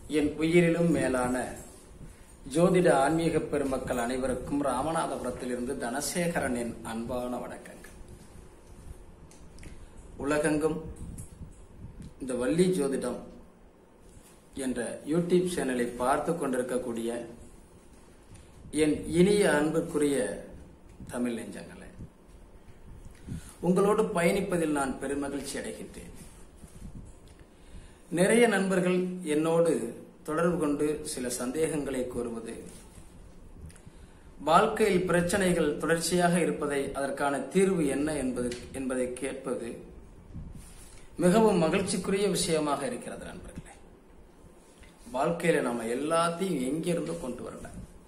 என் உயிரிலும் மேலான ஜோதிட ஆன்மீக பெருமக்கள் அனைவருக்கும் ராமநாதபுரத்திலிருந்து தனசேகரனின் அன்பான வணக்கங்கள் உலகெங்கும் இந்த வள்ளி ஜோதிடம் என்ற யூடியூப் சேனலை பார்த்து கொண்டிருக்கக்கூடிய என் இனிய அன்புக்குரிய தமிழ் நெஞ்சங்களே உங்களோடு பயணிப்பதில் நான் பெருமகிழ்ச்சி அடைகின்றேன் நிறைய நண்பர்கள் என்னோடு தொடர்பு கொண்டு சில சந்தேகங்களை கூறுவது வாழ்க்கையில் பிரச்சனைகள் தொடர்ச்சியாக இருப்பதை அதற்கான தீர்வு என்ன என்பது என்பதை கேட்பது மிகவும் மகிழ்ச்சிக்குரிய விஷயமாக இருக்கிறது நண்பர்களே வாழ்க்கையில நம்ம எல்லாத்தையும் எங்கிருந்து கொண்டு வரல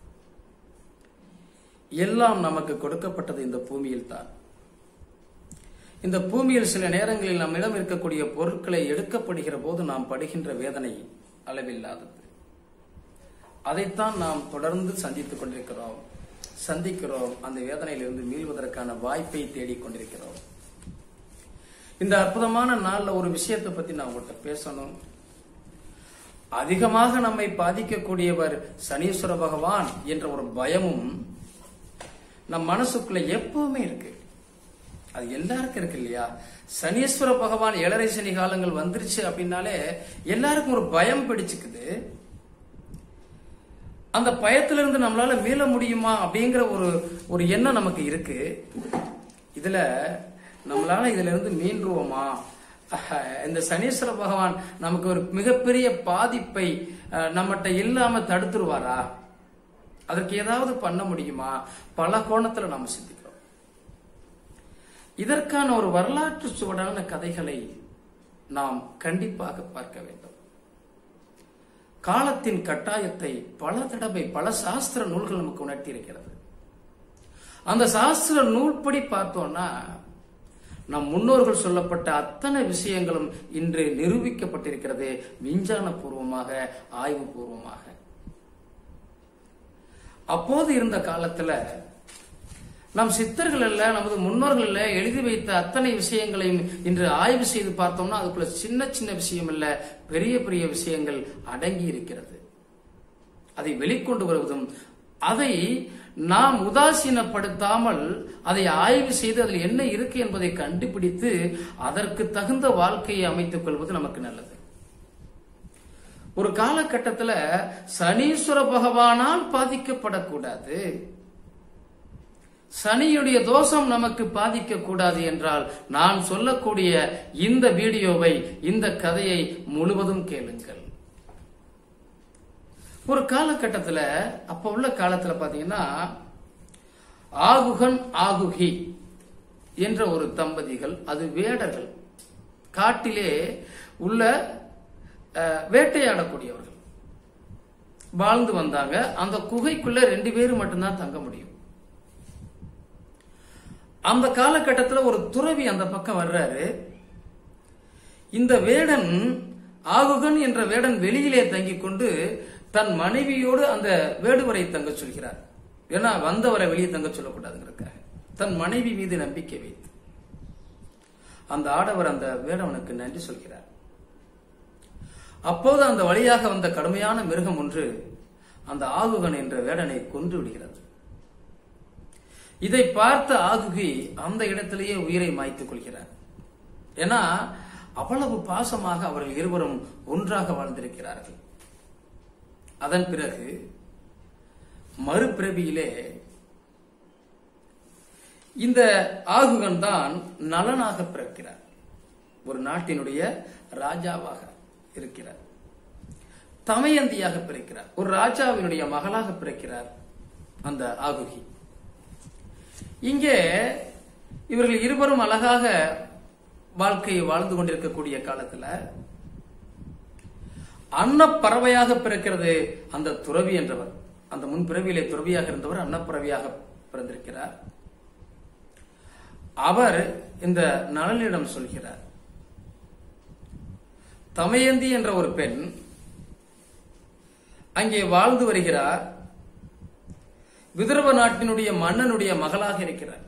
எல்லாம் நமக்கு கொடுக்கப்பட்டது இந்த பூமியில் தான் இந்த பூமியில் சில நேரங்களில் நம்மிடம் இருக்கக்கூடிய பொருட்களை எடுக்கப்படுகிற போது நாம் படுகின்ற வேதனை அளவில்லாதது அதைத்தான் நாம் தொடர்ந்து சந்தித்துக் கொண்டிருக்கிறோம் சந்திக்கிறோம் அந்த வேதனையிலிருந்து மீள்வதற்கான வாய்ப்பை தேடிக் கொண்டிருக்கிறோம் இந்த அற்புதமான நாள்ல ஒரு விஷயத்தை பத்தி நான் உங்கள்கிட்ட பேசணும் அதிகமாக நம்மை பாதிக்கக்கூடியவர் சனீஸ்வர பகவான் என்ற ஒரு பயமும் நம் மனசுக்குள்ள எப்பவுமே இருக்கு அது எல்லாருக்கும் இருக்கு இல்லையா சனீஸ்வர பகவான் ஏழரை சனி காலங்கள் வந்துருச்சு அப்படின்னாலே எல்லாருக்கும் ஒரு பயம் பிடிச்சுக்குது அந்த பயத்திலிருந்து நம்மளால மீள முடியுமா அப்படிங்கிற ஒரு ஒரு எண்ணம் நமக்கு இருக்கு இதுல நம்மளால இதுல இருந்து மீண்டுருவோமா இந்த சனீஸ்வர பகவான் நமக்கு ஒரு மிகப்பெரிய பாதிப்பை நம்மகிட்ட இல்லாம தடுத்துருவாரா அதற்கு ஏதாவது பண்ண முடியுமா பல கோணத்துல நாம சிந்திக்கிறோம் இதற்கான ஒரு வரலாற்று சுவடான கதைகளை நாம் கண்டிப்பாக பார்க்க வேண்டும் காலத்தின் கட்டாயத்தை பல தடவை பல சாஸ்திர நூல்கள் நமக்கு உணர்த்தி இருக்கிறது அந்த சாஸ்திர நூல்படி பார்த்தோம்னா நம் முன்னோர்கள் சொல்லப்பட்ட அத்தனை விஷயங்களும் இன்று நிரூபிக்கப்பட்டிருக்கிறது விஞ்ஞான பூர்வமாக ஆய்வு பூர்வமாக அப்போது இருந்த காலத்துல நம் சித்தர்கள் அல்ல நமது முன்னோர்கள் அல்ல எழுதி வைத்த அத்தனை விஷயங்களையும் இன்று ஆய்வு செய்து பார்த்தோம்னா அதுக்குள்ள சின்ன சின்ன விஷயம் இல்ல பெரிய பெரிய விஷயங்கள் அடங்கி இருக்கிறது அதை வெளிக்கொண்டு வருவதும் அதை நாம் உதாசீனப்படுத்தாமல் அதை ஆய்வு செய்து அதில் என்ன இருக்கு என்பதை கண்டுபிடித்து அதற்கு தகுந்த வாழ்க்கையை அமைத்துக் கொள்வது நமக்கு நல்லது ஒரு காலகட்டத்தில் சனீஸ்வர பகவானால் பாதிக்கப்படக்கூடாது சனியுடைய தோஷம் நமக்கு பாதிக்க கூடாது என்றால் நான் சொல்லக்கூடிய இந்த வீடியோவை இந்த கதையை முழுவதும் கேளுங்கள் ஒரு காலகட்டத்தில் அப்ப உள்ள காலத்துல பாத்தீங்கன்னா ஆகுகன் ஆகுகி என்ற ஒரு தம்பதிகள் அது வேடர்கள் காட்டிலே உள்ள வேட்டையாடக்கூடியவர்கள் வாழ்ந்து வந்தாங்க அந்த குகைக்குள்ள ரெண்டு பேரும் மட்டும்தான் தங்க முடியும் அந்த காலகட்டத்தில் ஒரு துறவி அந்த பக்கம் வர்றாரு இந்த வேடன் ஆகுகன் என்ற வேடன் வெளியிலே தங்கிக் கொண்டு தன் மனைவியோடு அந்த வேடுவரை தங்க சொல்கிறார் ஏன்னா வந்தவரை வெளியே தங்க சொல்லக்கூடாதுங்கிறக்காக தன் மனைவி மீது நம்பிக்கை வைத்து அந்த ஆடவர் அந்த வேடவனுக்கு நன்றி சொல்கிறார் அப்போது அந்த வழியாக வந்த கடுமையான மிருகம் ஒன்று அந்த ஆகுகன் என்ற வேடனை கொன்று விடுகிறது இதை பார்த்த ஆகுகி அந்த இடத்திலேயே உயிரை மாய்த்துக் கொள்கிறார் ஏன்னா அவ்வளவு பாசமாக அவர்கள் இருவரும் ஒன்றாக வாழ்ந்திருக்கிறார்கள் அதன் பிறகு மறுபிறவியிலே இந்த ஆகுகன் தான் நலனாக பிறக்கிறார் ஒரு நாட்டினுடைய ராஜாவாக இருக்கிறார் தமயந்தியாக பிறக்கிறார் ஒரு ராஜாவினுடைய மகளாக பிறக்கிறார் அந்த ஆகுகி இங்கே இவர்கள் இருவரும் அழகாக வாழ்க்கையை வாழ்ந்து கொண்டிருக்கக்கூடிய காலத்துல அன்னப்பறவையாக பிறக்கிறது அந்த துறவி என்றவர் அந்த முன் பிறவியிலே துறவியாக இருந்தவர் அன்னப்பறவையாக பிறந்திருக்கிறார் அவர் இந்த நலனிடம் சொல்கிறார் தமயந்தி என்ற ஒரு பெண் அங்கே வாழ்ந்து வருகிறார் விதர்ப நாட்டினுடைய மன்னனுடைய மகளாக இருக்கிறார்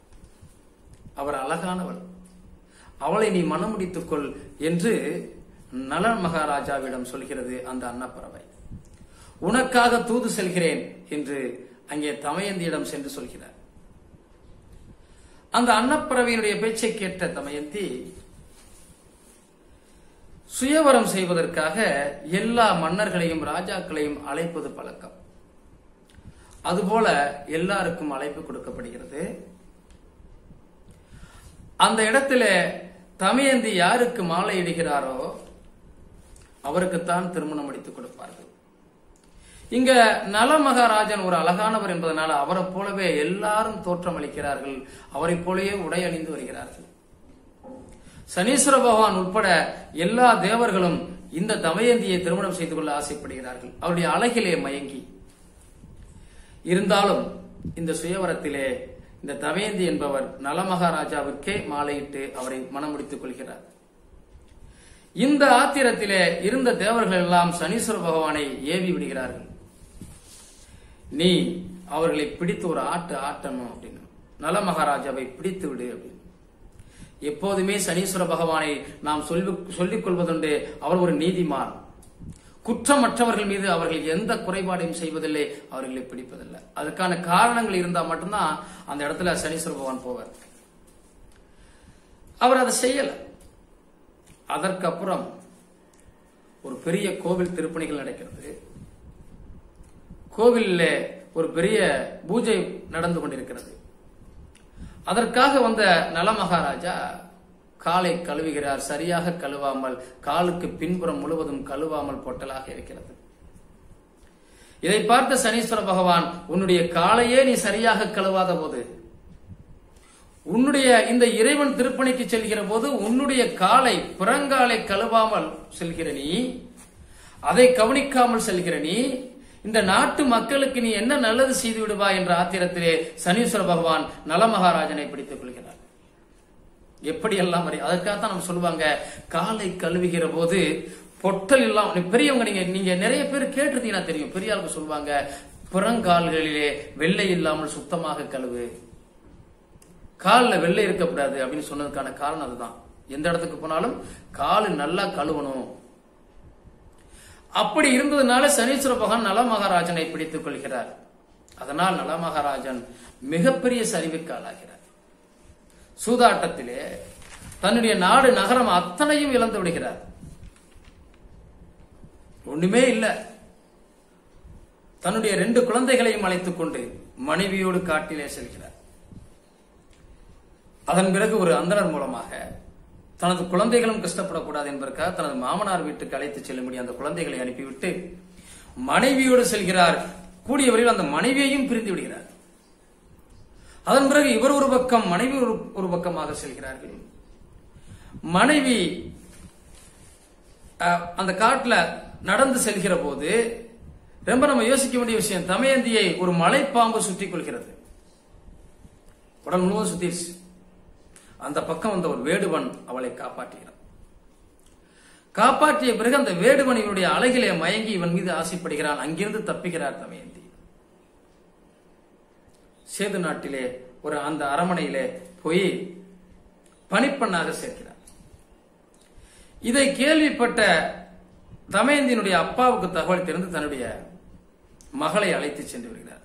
அவர் அழகானவள் அவளை நீ மனம் முடித்துக் கொள் என்று நல மகாராஜாவிடம் சொல்கிறது அந்த அன்னப்பறவை உனக்காக தூது செல்கிறேன் என்று அங்கே தமயந்தியிடம் சென்று சொல்கிறார் அந்த அன்னப்பறவையினுடைய பேச்சை கேட்ட தமயந்தி சுயவரம் செய்வதற்காக எல்லா மன்னர்களையும் ராஜாக்களையும் அழைப்பது பழக்கம் அதுபோல எல்லாருக்கும் அழைப்பு கொடுக்கப்படுகிறது அந்த இடத்துல தமயந்தி யாருக்கு மாலை இடுகிறாரோ அவருக்குத்தான் திருமணம் முடித்துக் கொடுப்பார்கள் இங்க நல மகாராஜன் ஒரு அழகானவர் என்பதனால அவரை போலவே எல்லாரும் தோற்றம் அளிக்கிறார்கள் அவரை போலவே உடை அணிந்து வருகிறார்கள் சனீஸ்வர பகவான் உட்பட எல்லா தேவர்களும் இந்த தமயந்தியை திருமணம் செய்து கொள்ள ஆசைப்படுகிறார்கள் அவருடைய அழகிலே மயங்கி இருந்தாலும் இந்த சுயவரத்திலே இந்த தமயந்தி என்பவர் நலமகாராஜாவிற்கே மாலையிட்டு அவரை மனமுடித்துக் கொள்கிறார் இந்த ஆத்திரத்திலே இருந்த தேவர்கள் எல்லாம் சனீஸ்வர பகவானை ஏவி விடுகிறார்கள் நீ அவர்களை பிடித்து ஒரு ஆட்டு ஆட்டணும் அப்படின்னு நல மகாராஜாவை பிடித்து விடு அப்படின்னு எப்போதுமே சனீஸ்வர பகவானை நாம் சொல்லி சொல்லிக் கொள்வதுண்டு அவர் ஒரு நீதிமான் குற்றமற்றவர்கள் மீது அவர்கள் எந்த குறைபாடையும் செய்வதில்லை அவர்களை பிடிப்பதில்லை அதுக்கான காரணங்கள் இருந்தா மட்டும்தான் அந்த இடத்துல சனீஸ்வர பகவான் போவார் அவர் அதை செய்யல அதற்கப்புறம் ஒரு பெரிய கோவில் திருப்பணிகள் நடக்கிறது கோவிலில் ஒரு பெரிய பூஜை நடந்து கொண்டிருக்கிறது அதற்காக வந்த நலமகாராஜா காலை கழுவுகிறார் சரியாக கழுவாமல் காலுக்கு பின்புறம் முழுவதும் கழுவாமல் பொட்டலாக இருக்கிறது இதை பார்த்த சனீஸ்வர பகவான் உன்னுடைய காலையே நீ சரியாக கழுவாத போது உன்னுடைய இந்த இறைவன் திருப்பணிக்கு செல்கிற போது உன்னுடைய காலை புறங்காலை கழுவாமல் செல்கிற நீ அதை கவனிக்காமல் செல்கிற நீ இந்த நாட்டு மக்களுக்கு நீ என்ன நல்லது செய்து விடுவாய் என்ற ஆத்திரத்திலே சனீஸ்வர பகவான் நலமகாராஜனை பிடித்துக் கொள்கிறார் எப்படியெல்லாம் வரை அதற்காகத்தான் நம்ம சொல்லுவாங்க காலை கழுவுகிற போது பொட்டல் இல்லாம பெரியவங்க நீங்க நீங்க நிறைய பேர் கேட்டிருந்தீங்கன்னா தெரியும் பெரிய ஆளுக்கு சொல்லுவாங்க புறங்கால்களிலே வெள்ளை இல்லாமல் சுத்தமாக கழுவு காலில் வெள்ளை இருக்கக்கூடாது அப்படின்னு சொன்னதுக்கான காரணம் அதுதான் எந்த இடத்துக்கு போனாலும் காலு நல்லா கழுவணும் அப்படி இருந்ததுனால சனீஸ்வர பகவான் நலமகாராஜனை பிடித்துக் கொள்கிறார் அதனால் நலமகாராஜன் மிகப்பெரிய சரிவுக்கு ஆளாகிறார் சூதாட்டத்திலே தன்னுடைய நாடு நகரம் அத்தனையும் இழந்து விடுகிறார் ஒண்ணுமே இல்ல தன்னுடைய ரெண்டு குழந்தைகளையும் அழைத்துக் கொண்டு மனைவியோடு காட்டிலே செல்கிறார் அதன் பிறகு ஒரு அந்தனர் மூலமாக தனது குழந்தைகளும் கஷ்டப்படக்கூடாது என்பதற்காக தனது மாமனார் வீட்டுக்கு அழைத்து செல்லும்படி அந்த குழந்தைகளை அனுப்பிவிட்டு மனைவியோடு செல்கிறார் கூடிய வரையில் அந்த மனைவியையும் பிரிந்து விடுகிறார் அதன் பிறகு இவர் ஒரு பக்கம் மனைவி ஒரு ஒரு பக்கமாக செல்கிறார்கள் மனைவி அஹ், அந்த காட்டுல நடந்து செல்கிற போது ரொம்ப நம்ம யோசிக்க வேண்டிய விஷயம் தமயந்தியை ஒரு மலைப்பாம்பு சுற்றி கொள்கிறது உடல் முழுவதும் சுத்திருச்சு அந்த பக்கம் வந்த ஒரு வேடுவன் அவளை காப்பாற்றுகிறான் காப்பாற்றிய பிறகு அந்த வேடுவன் இவனுடைய அழகிலே மயங்கி இவன் மீது ஆசைப்படுகிறான் அங்கிருந்து தப்பிக்கிறார் தமயந்தி சேது நாட்டிலே ஒரு அந்த அரமனையிலே போய் பணிப்பெண்ணாக சேர்க்கிறார் இதை கேள்விப்பட்ட தமயந்தியினுடைய அப்பாவுக்கு தகவல் தெரிந்து தன்னுடைய மகளை அழைத்து சென்று விடுகிறார்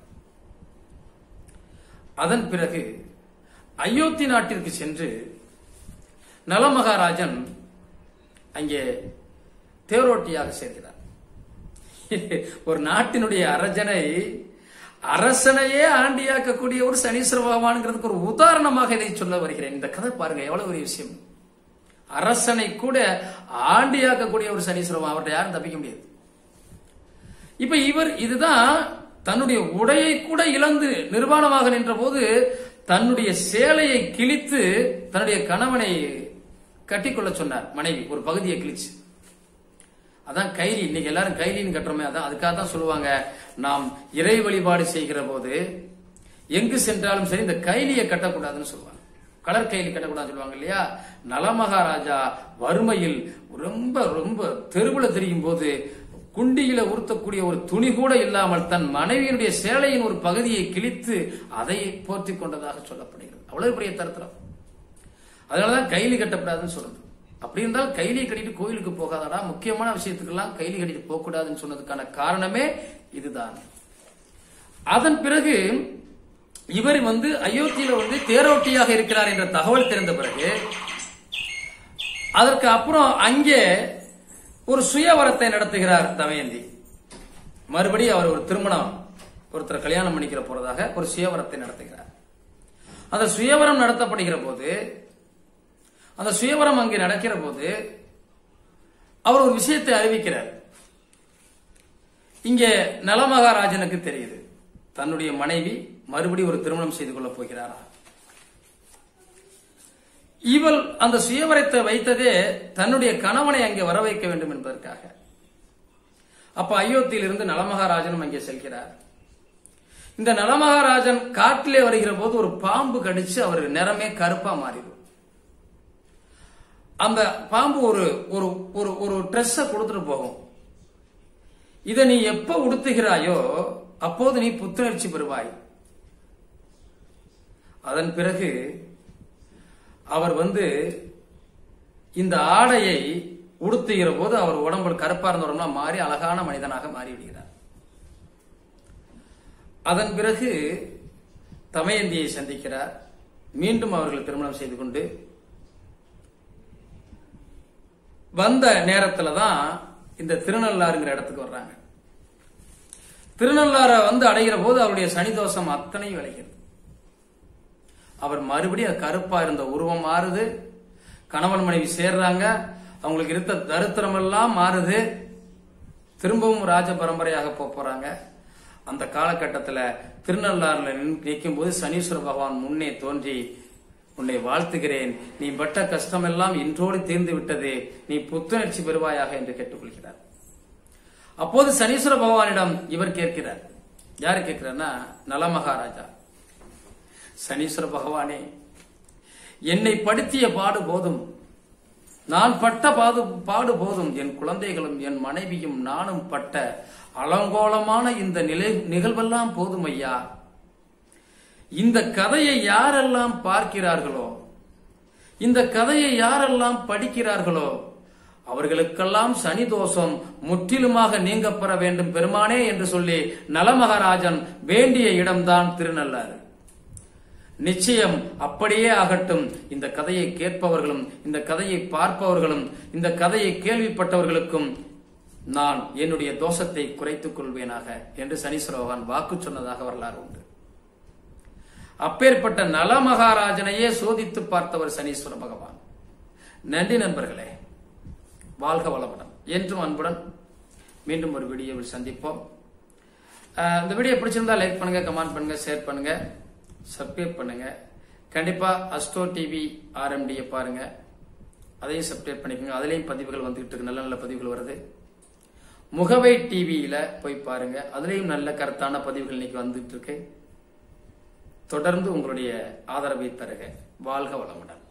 அதன் பிறகு அயோத்தி நாட்டிற்கு சென்று நலமகாராஜன் அங்கே தேரோட்டியாக சேர்க்கிறார் ஒரு நாட்டினுடைய அரஜனை அரசனையே ஆண்டியாக்கக்கூடிய ஒரு சனீஸ்வர பகவான்ங்கிறதுக்கு ஒரு உதாரணமாக இதை சொல்ல வருகிறேன் இந்த கதை பாருங்க எவ்வளவு ஒரு விஷயம் அரசனை கூட ஆண்டியாக்கக்கூடிய ஒரு சனீஸ்வர பகவான் அவர்கிட்ட யாரும் தப்பிக்க முடியாது இப்ப இவர் இதுதான் தன்னுடைய உடையை கூட இழந்து நிர்வாணமாக நின்ற போது தன்னுடைய சேலையை கிழித்து தன்னுடைய கணவனை கட்டிக்கொள்ள சொன்னார் மனைவி ஒரு பகுதியை கிழிச்சு அதான் கைலி இன்னைக்கு எல்லாரும் கைலின்னு கட்டுறோமே அதான் அதுக்காக தான் சொல்லுவாங்க நாம் இறை வழிபாடு செய்கிற போது எங்கு சென்றாலும் சரி இந்த கைலியை கட்டக்கூடாதுன்னு சொல்லுவாங்க கலர் கைலி கட்டக்கூடாதுன்னு சொல்லுவாங்க இல்லையா நலமகாராஜா வறுமையில் ரொம்ப ரொம்ப தெருவுல தெரியும் போது குண்டியில உறுத்தக்கூடிய ஒரு துணி கூட இல்லாமல் தன் மனைவியினுடைய சேலையின் ஒரு பகுதியை கிழித்து அதை போர்த்தி கொண்டதாக சொல்லப்படுகிறது அவ்வளவு பெரிய தரத்திரம் அதனாலதான் கைலி கட்டப்படாதுன்னு சொல்றது அப்படி இருந்தால் கைலி கட்டிட்டு கோயிலுக்கு போகாதடா முக்கியமான விஷயத்துக்கெல்லாம் கைலி கட்டிட்டு போக கூடாதுன்னு சொன்னதுக்கான காரணமே இதுதான் அதன் பிறகு இவர் வந்து அயோத்தியில வந்து தேரோட்டியாக இருக்கிறார் என்ற தகவல் தெரிந்த பிறகு அதற்கு அப்புறம் அங்கே ஒரு சுயவரத்தை நடத்துகிறார் தமயந்தி மறுபடியும் அவர் ஒரு திருமணம் ஒருத்தர் கல்யாணம் பண்ணிக்கிற போறதாக ஒரு சுயவரத்தை நடத்துகிறார் அந்த சுயவரம் நடத்தப்படுகிற போது அந்த சுயவரம் அங்கே நடக்கிற போது அவர் ஒரு விஷயத்தை அறிவிக்கிறார் இங்கே நலமகாராஜனுக்கு தெரியுது தன்னுடைய மனைவி மறுபடியும் ஒரு திருமணம் செய்து கொள்ளப் போகிறாரா இவள் அந்த சுயவரத்தை வைத்ததே தன்னுடைய கணவனை அங்கே வர வைக்க வேண்டும் என்பதற்காக அப்ப அயோத்தியிலிருந்து நலமகாராஜனும் அங்கே செல்கிறார் இந்த நலமகாராஜன் காட்டிலே வருகிற போது ஒரு பாம்பு கடிச்சு அவர் நிறமே கருப்பா மாறிடும் அந்த பாம்பு ஒரு ஒரு ஒரு ஒரு ட்ரெஸ்ஸ கொடுத்துட்டு போகும் இதை நீ எப்ப உடுத்துகிறாயோ அப்போது நீ புத்துணர்ச்சி பெறுவாய் அதன் பிறகு அவர் வந்து இந்த ஆடையை உடுத்துகிற போது அவர் உடம்பு கருப்பா இருந்தவரம்னா மாறி அழகான மனிதனாக மாறிவிடுகிறார் அதன் பிறகு தமயந்தியை சந்திக்கிறார் மீண்டும் அவர்கள் திருமணம் செய்து கொண்டு வந்த நேரத்துல தான் இந்த திருநள்ளாறுங்கிற இடத்துக்கு வர்றாங்க திருநள்ளாற வந்து அடைகிற போது அவருடைய சனி தோஷம் அத்தனை விளைகிறது அவர் மறுபடியும் கருப்பா இருந்த உருவம் மாறுது கணவன் மனைவி சேர்றாங்க அவங்களுக்கு இருந்த தரித்திரம் எல்லாம் மாறுது திரும்பவும் ராஜ பரம்பரையாக போக போறாங்க அந்த காலகட்டத்துல திருநள்ளாறுல நிற்கும் போது சனீஸ்வர பகவான் முன்னே தோன்றி உன்னை வாழ்த்துகிறேன் நீ பட்ட கஷ்டம் எல்லாம் இன்றோடு தீர்ந்து விட்டது நீ புத்துணர்ச்சி பெறுவாயாக என்று கேட்டுக்கொள்கிறார் அப்போது சனீஸ்வர பகவானிடம் இவர் கேட்கிறார் யாரு கேட்கிறார்னா நலமகாராஜா சனீஸ்வர பகவானே என்னை படுத்திய பாடு போதும் நான் பட்ட பாடு பாடு போதும் என் குழந்தைகளும் என் மனைவியும் நானும் பட்ட அலங்கோலமான இந்த நிலை நிகழ்வெல்லாம் போதும் ஐயா இந்த கதையை யாரெல்லாம் பார்க்கிறார்களோ இந்த கதையை யாரெல்லாம் படிக்கிறார்களோ அவர்களுக்கெல்லாம் சனி தோஷம் முற்றிலுமாக நீங்க பெற வேண்டும் பெருமானே என்று சொல்லி நலமகாராஜன் வேண்டிய இடம்தான் திருநள்ளாறு நிச்சயம் அப்படியே ஆகட்டும் இந்த கதையை கேட்பவர்களும் இந்த கதையை பார்ப்பவர்களும் இந்த கதையை கேள்விப்பட்டவர்களுக்கும் நான் என்னுடைய தோஷத்தை குறைத்துக் கொள்வேனாக என்று சனீஸ்வர பகவான் வாக்கு சொன்னதாக வரலாறு உண்டு அப்பேற்பட்ட நலமகாராஜனையே சோதித்து பார்த்தவர் சனீஸ்வர பகவான் நன்றி நண்பர்களே வாழ்க வளமுடன் என்றும் அன்புடன் மீண்டும் ஒரு வீடியோவில் சந்திப்போம் அஹ் இந்த வீடியோ பிடிச்சிருந்தா லைக் பண்ணுங்க கமெண்ட் பண்ணுங்க ஷேர் பண்ணுங்க சப்ஸ்கிரைப் பண்ணுங்க கண்டிப்பா அஸ்டோ டிவி ஆர்எம்டியை பாருங்க அதையும் சப்ஸ்கிரைப் பண்ணிக்கோங்க அதுலயும் பதிவுகள் வந்துகிட்டு இருக்கு நல்ல நல்ல பதிவுகள் வருது முகவை டிவியில போய் பாருங்க அதுலயும் நல்ல கருத்தான பதிவுகள் இன்னைக்கு வந்துட்டு இருக்கு தொடர்ந்து உங்களுடைய ஆதரவை தருக வாழ்க வளமுடன்